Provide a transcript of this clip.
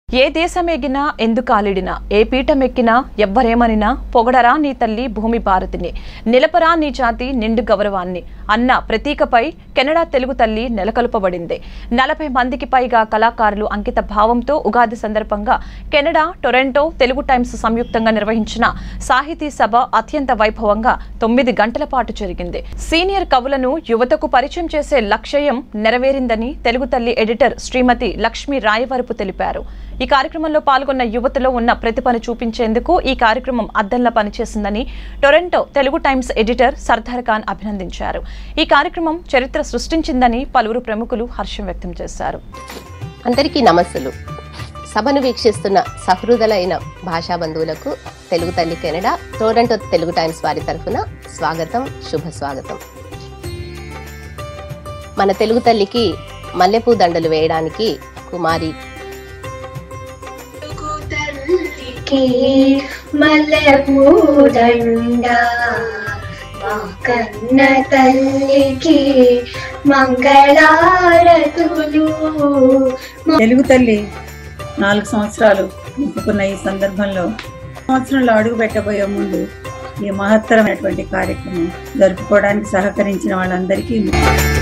ఏ దేశమెగినా ఎందుకాలిడినా ఏ పీఠమెక్కినా ఎవ్వరేమనినా పొగడరా నీ తల్లి భూమి భారతిని నిలపరా నీ జాతి నిండు గౌరవాన్ని అన్న ప్రతీకపై కెనడా తెలుగు తల్లి నెలకొల్పబడింది నలభై మందికి పైగా కళాకారులు అంకిత భావంతో ఉగాది సందర్భంగా కెనడా టొరంటో తెలుగు టైమ్స్ సంయుక్తంగా నిర్వహించిన సాహితీ సభ అత్యంత వైభవంగా తొమ్మిది గంటల పాటు జరిగింది సీనియర్ కవులను యువతకు పరిచయం చేసే లక్ష్యం నెరవేరిందని తెలుగు తల్లి ఎడిటర్ శ్రీమతి లక్ష్మీ రాయవరపు తెలిపారు ఈ కార్యక్రమంలో పాల్గొన్న యువతలో ఉన్న ప్రతిభను చూపించేందుకు ఈ కార్యక్రమం అద్దంలా పనిచేసిందని Toronto Telugu Times editor Sardar Khan అభినందించారు ఈ కార్యక్రమం చరిత్ర సృష్టించిందని పలువురు ప్రముఖులు హర్షం వ్యక్తం చేశారు అందరికీ నమస్సులు సభను వీక్షిస్తున్న సహృదలైన భాషా బంధువులకు తెలుగు తల్లి కెనడా టోరంటో తెలుగు టైమ్స్ వారి తరఫున స్వాగతం శుభ స్వాగతం మన తెలుగు తల్లికి మల్లెపూ దండలు వేయడానికి కుమారి తల్లికి మల్లెపూదండ మా కన్న తల్లికి మంగళారతులు తెలుగు తల్లి నాలుగు సంవత్సరాలు నింపుకున్న ఈ సందర్భంలో సంవత్సరంలో అడుగు పెట్టబోయే ముందు ఈ మహత్తరమైనటువంటి కార్యక్రమం జరుపుకోవడానికి సహకరించిన వాళ్ళందరికీ